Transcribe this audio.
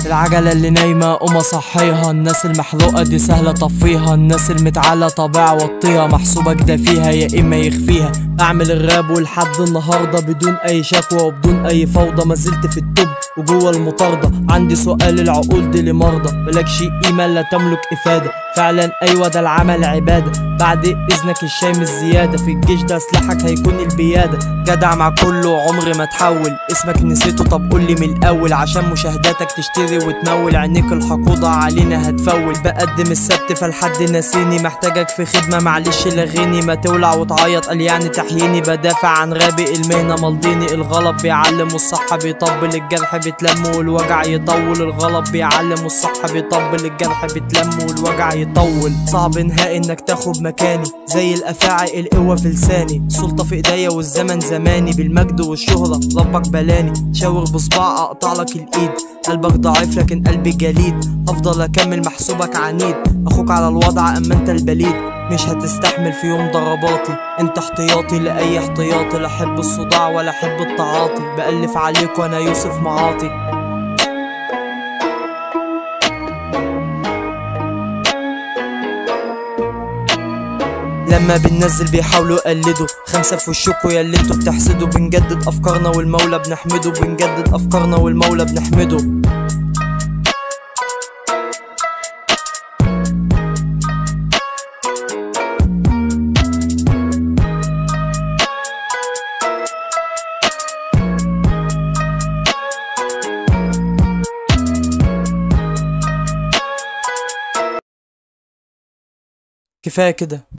العجلة اللي نايمة قوم اصحيها الناس المحروقة دي سهلة طفيها الناس المتعالى طبيعة وطيها محسوبك ده فيها يا اما يخفيها اعمل الراب ولحد النهاردة بدون اي شكوى وبدون اي فوضى ما زلت في التوب وجوه المطاردة عندي سؤال العقول دي لمرضى ملكش قيمة لا تملك افادة فعلا ايوه ده العمل عبادة بعد اذنك الشاي مش زيادة في الجيش ده سلاحك هيكون البيادة جدع مع كله عمري ما تحول اسمك نسيته طب قولي من الاول عشان مشاهداتك تشتري وتنول عينيك الحقودة علينا هتفول بقدم السبت فالحد ناسيني محتاجك في خدمة معلش لغيني ما تولع وتعيط قال يعني تحييني بدافع عن رابق المهنة مالديني الغلط بيعلم والصح بيطبل الجرح بتلم والوجع يطول الغلط بيعلم والصح بيطبل الجرح بتلم والوجع يطول صعب نهائي انك تاخد مكاني زي الافاعي القوة في لساني السلطة في ايديا والزمن زماني بالمجد والشهرة ربك بلاني شاور بصباع اقطع لك الايد قلبك ضعيف لكن قلبي جليد هفضل اكمل محسوبك عنيد اخوك على الوضع اما انت البليد مش هتستحمل في يوم ضرباتي انت احتياطي لاي احتياطي لا احب الصداع ولا احب التعاطي بألف عليك وانا يوسف معاطي لما بننزل بيحاولوا يقلدوا خمسة في وشكوا يا اللي انتوا بتحسدوا بنجدد افكارنا والمولى بنحمده بنجدد افكارنا والمولى بنحمده كفايه كده